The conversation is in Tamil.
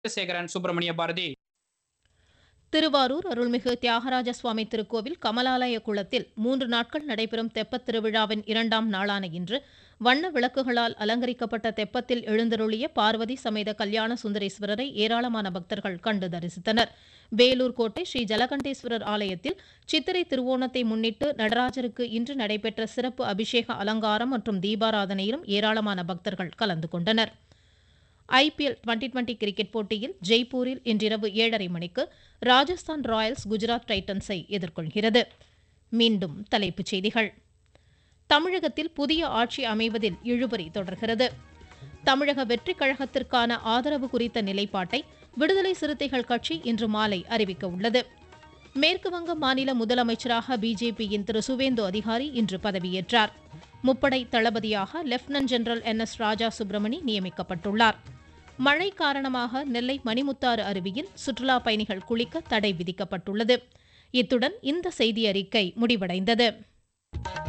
சேகரன் சுப்பிரமணிய பாரதி திருவாரூர் அருள்மிகு தியாகராஜ சுவாமி திருக்கோவில் கமலாலய குளத்தில் மூன்று நாட்கள் நடைபெறும் தெப்பத் திருவிழாவின் இரண்டாம் நாளான இன்று வண்ண விளக்குகளால் அலங்கரிக்கப்பட்ட தெப்பத்தில் எழுந்தருளிய பார்வதி சமேத கல்யாண சுந்தரேஸ்வரரை ஏராளமான பக்தர்கள் கண்டு தரிசித்தனர் வேலூர் கோட்டை ஸ்ரீ ஜலகண்டேஸ்வரர் ஆலயத்தில் சித்திரை திருவோணத்தை முன்னிட்டு நடராஜருக்கு இன்று நடைபெற்ற சிறப்பு அபிஷேக அலங்காரம் மற்றும் தீபாராதனையிலும் ஏராளமான பக்தர்கள் கலந்து கொண்டனர் ஐபிஎல் டுவெண்டி டுவெண்டி கிரிக்கெட் போட்டியில் ஜெய்ப்பூரில் இன்றிரவு ஏழரை மணிக்கு ராஜஸ்தான் ராயல்ஸ் குஜராத் டைட்டன்ஸை எதிர்கொள்கிறது மீண்டும் தலைப்புச் செய்திகள் தமிழகத்தில் புதிய ஆட்சி அமைவதில் இழுபறி தொடர்கிறது தமிழக வெற்றிக் கழகத்திற்கான ஆதரவு குறித்த நிலைப்பாட்டை விடுதலை சிறுத்தைகள் கட்சி இன்று மாலை அறிவிக்க உள்ளது மேற்குவங்க மாநில முதலமைச்சராக பிஜேபியின் திரு சுவேந்து அதிகாரி இன்று பதவியேற்றார் முப்படை தளபதியாக lieutenant general N S Raja Subramani நியமிக்கப்பட்டுள்ளார் மழை காரணமாக நெல்லை மணிமுத்தாறு அருவியில் சுற்றுலா பயணிகள் குளிக்க தடை விதிக்கப்பட்டுள்ளது இத்துடன் இந்த செய்தி அறிக்கை முடிவடைந்தது